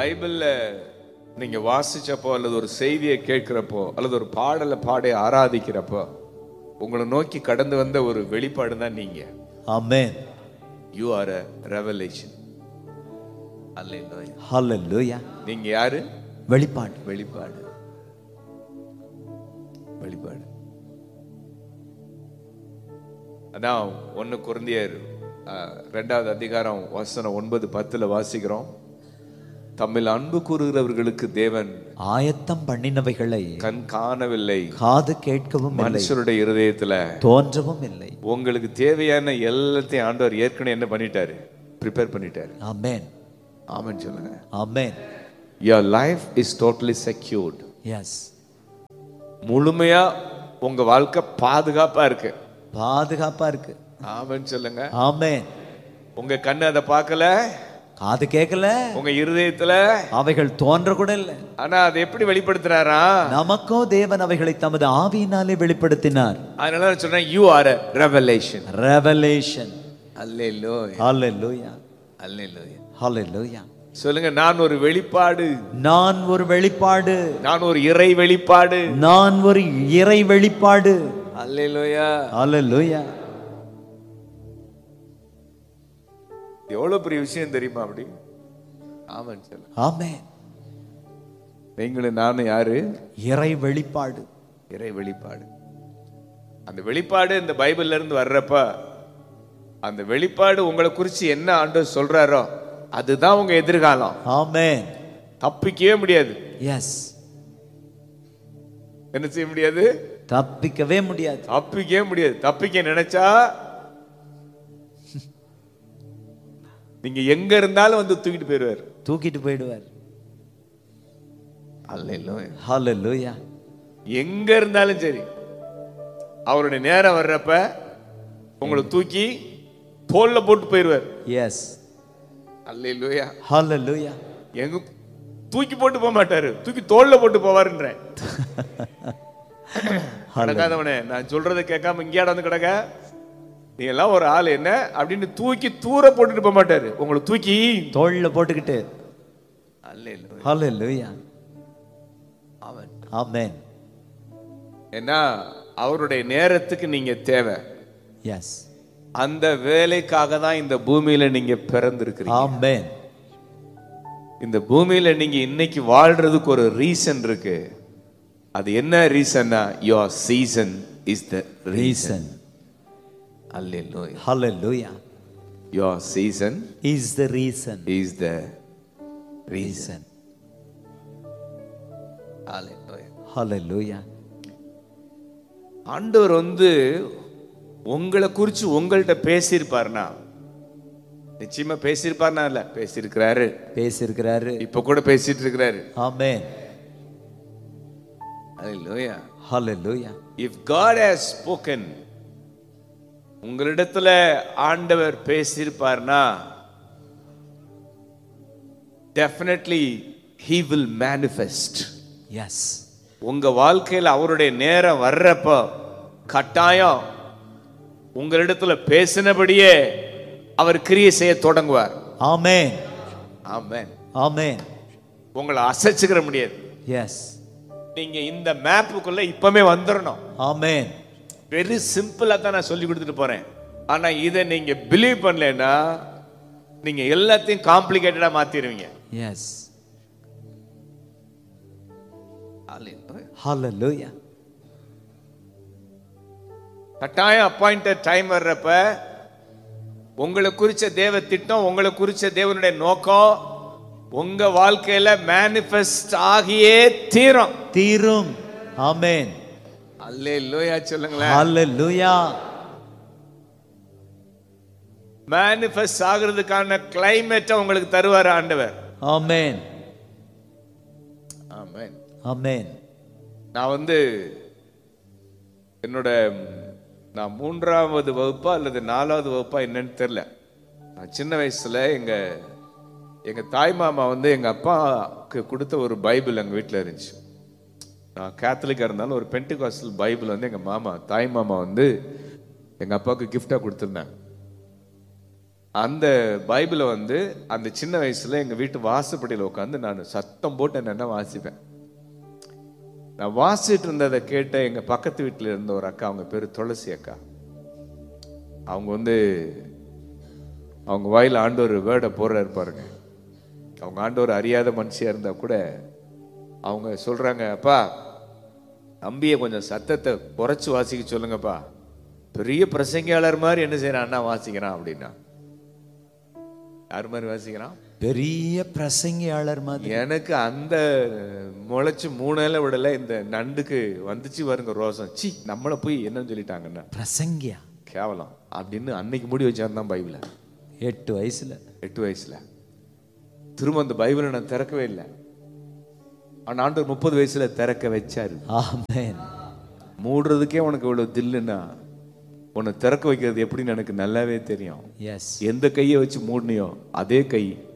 பைபிள்ல நீங்க வாசிச்சப்போ அல்லது ஒரு செய்தியை கேட்கிறப்போ அல்லது ஒரு பாடலை பாடி ஆராதிக்கிறப்போ உங்களை நோக்கி கடந்து வந்த ஒரு வெளிப்பாடு தான் நீங்க Amen. You are a revelation அல்ல Hallelujah. நீங்க யாரு வெளிப்பாடு வெளிப்பாடு வெளிப்பாடு அதான் ஒன்னு குருந்தியர் அஹ், ரெண்டாவது அதிகாரம் வசனம் ஒன்பது பத்துல வாசிக்கிறோம் தம்மில் அன்பு கூறுகிறவர்களுக்கு தேவன் ஆயத்தம் பண்ணினவைகளை கண் காணவில்லை காது கேட்கவும் இல்லை மனுஷருடைய இருதயத்துல தோன்றவும் இல்லை உங்களுக்கு தேவையான எல்லாத்தையும் ஆண்டவர் ஏற்கனவே என்ன பண்ணிட்டாரு ப்ரிப்பேர் பண்ணிட்டாரு Amen. ஆமென் சொல்லுங்க Amen. your life is totally secured Yes. முழுமையா உங்க வாழ்க்கை பாதுகாப்பா இருக்கு பாதுகாப்பா இருக்கு ஆமென் சொல்லுங்க Amen. உங்க கண்ணு அதை பார்க்கல காது கேட்கல உங்க இருதயத்துல அவைகள் தோன்ற கூட இல்லை ஆனா அதை எப்படி வெளிப்படுத்துறாரா நமக்கோ தேவன் அவைகளை தமது ஆவியினாலே வெளிப்படுத்தினார் அதனால நான் சொல்றேன் யூ ஆர் ரெவலேஷன் ரெவலேஷன் அல்லேலூயா ஹalleluya அல்லேலூயா ஹalleluya சொல்லுங்க நான் ஒரு வெளிப்பாடு நான் ஒரு வெளிப்பாடு நான் ஒரு இறை வெளிப்பாடு நான் ஒரு இறை வெளிப்பாடு அல்லேலூயா ஹalleluya எவ்வளவு பெரிய விஷயம் தெரியுமா அப்படி ஆமாம் சொல்லுங்க ஆமென் நீங்களும் நானும் யாரு இறை வெளிப்பாடு இறை வெளிப்பாடு அந்த வெளிப்பாடு இந்த பைபிள்ல இருந்து வர்றப்ப அந்த வெளிப்பாடு உங்களை குறித்து என்ன ஆண்டவர் சொல்றாரோ அதுதான் உங்க எதிர்காலம் ஆமென் தப்பிக்கவே முடியாது எஸ் என்ன செய்ய முடியாது தப்பிக்கவே முடியாது தப்பிக்கவே முடியாது தப்பிக்க நினைச்சா நீங்க எங்க இருந்தாலும் வந்து தூக்கிட்டு போயிடுவார் தூக்கிட்டு போயிடுவார் அல்ல ஹalleluya எங்க இருந்தாலும் சரி அவருடைய நேரம் வர்றப்ப உங்களை தூக்கி தோல்ல போட்டு போயிடுவார் எஸ் அல்ல ஹalleluya எங்க தூக்கி போட்டு போக மாட்டாரு தூக்கி தோல்ல போட்டு போவாருன்றேன் நடக்காதவனே நான் சொல்றதை கேட்காம இங்கேயாட வந்து கிடக்க நீ எல்லாம் ஒரு ஆள் என்ன அப்படின்னு தூக்கி தூர போட்டுட்டு போக மாட்டாரு உங்களை தூக்கி தோள்ல போட்டுக்கிட்டு அல்ல ஹalleluya அவன் ஆமென் ஏன்னா அவருடைய நேரத்துக்கு நீங்க தேவை எஸ் அந்த வேலைக்காக தான் இந்த பூமியில நீங்க பிறந்திருக்கிறீங்க ஆமென் இந்த பூமியில நீங்க இன்னைக்கு வாழ்றதுக்கு ஒரு ரீசன் இருக்கு அது என்ன ரீசன்னா your season is the reason reason அல்லேலூயா hallelujah your season is the reason is the reason reason hallelujah ஆண்டவர் வந்து உங்களை குறித்து உங்கள்கிட்ட பேசியிருப்பாருனா நிச்சயமா பேசியிருப்பாருனா இல்ல பேசியிருக்கிறாரு பேசியிருக்கிறாரு இப்ப கூட பேசிட்டு இருக்கிறாரு ஆமென் அல்லேலூயா hallelujah if God has spoken உங்களிடத்துல ஆண்டவர் பேசியிருப்பார்னா definitely he will manifest yes உங்க வாழ்க்கையில் அவருடைய நேரம் வர்றப்ப கட்டாயம் உங்களிடத்துல பேசினபடியே அவர் கிரியை செய்ய தொடங்குவார் amen ஆமென் amen உங்களை அசைச்சுக்கிற முடியாது yes நீங்க இந்த மேப்புக்குள்ள இப்பவே வந்துடணும் amen வெரி சிம்பிளா தான் நான் சொல்லி கொடுத்துட்டு போறேன் ஆனா இதை நீங்க பிலீவ் பண்ணலைன்னா நீங்க எல்லாத்தையும் காம்ப்ளிகேட்டடா மாத்திடுவீங்க yes hallelujah கட்டாயம் அப்பாயிண்டட் டைம் வர்றப்ப உங்களை குறிச்ச தேவ திட்டம் உங்களை குறிச்ச தேவனுடைய நோக்கம் உங்க வாழ்க்கையில மேனிஃபெஸ்ட் ஆகியே தீரும் தீரும் amen அல்லே லோயா சொல்லுங்களேன் hallelujah மேனிஃபெஸ்ட் ஆகுறதுக்கான கிளைமேட்டை உங்களுக்கு தருவார் ஆண்டவர் amen ஆமென் amen நான் வந்து என்னோட ம், நான் மூன்றாவது வகுப்பா அல்லது நாலாவது வகுப்பா என்னன்னு தெரில நான் சின்ன வயசுல எங்க எங்க தாய் மாமா வந்து எங்க அப்பாவுக்கு கொடுத்த ஒரு பைபிள் எங்க வீட்டில் இருந்துச்சு நான் கேத்தலிக்காக இருந்தாலும் ஒரு பென்டிகாஸ்டல் பைபிள் வந்து எங்க மாமா தாய் மாமா வந்து எங்க அப்பாவுக்கு கிஃப்டா கொடுத்துருந்தாங்க அந்த பைபிளை வந்து அந்த சின்ன வயசுல எங்க வீட்டு வாசப்படியில் உட்காந்து நான் சத்தம் போட்டு என்னென்ன வாசிப்பேன் நான் வாசிட்டு இருந்ததை கேட்ட எங்க பக்கத்து வீட்டில் இருந்த ஒரு அக்கா அவங்க பேரு துளசி அக்கா அவங்க வந்து அவங்க வாயில் ஆண்டவர் வேர்டை போடுறாரு பாருங்க அவங்க ஆண்டவர் அறியாத மனுஷியா இருந்தா கூட அவங்க சொல்றாங்க அப்பா தம்பியை கொஞ்சம் சத்தத்தை குறைச்சு வாசிக்க சொல்லுங்கப்பா பெரிய பிரசங்கியாளர் மாதிரி என்ன செய்யறான் அண்ணா வாசிக்கிறான் அப்படின்னா யார் மாதிரி வாசிக்கிறான் பெரிய பிரசங்கியாளர் மாதிரி எனக்கு அந்த முளைச்சு மூணையில விடல இந்த நண்டுக்கு வந்துச்சு பாருங்க ரோசம் சி நம்மளை போய் என்னன்னு சொல்லிட்டாங்கன்னா பிரசங்கியா கேவலம் அப்படின்னு அன்னைக்கு முடி வச்சார் தான் பைபிளை எட்டு வயசுல எட்டு வயசுல திரும்ப அந்த பைபிளை நான் திறக்கவே இல்லை ஆனா ஆண்டவர் முப்பது வயசுல திறக்க வச்சாரு ஆமென் மூடுறதுக்கே உனக்கு இவ்வளவு தில்லுன்னா உன்னை திறக்க வைக்கிறது எப்படின்னு எனக்கு நல்லாவே தெரியும் எஸ் எந்த கையை வச்சு மூடினியோ அதே கை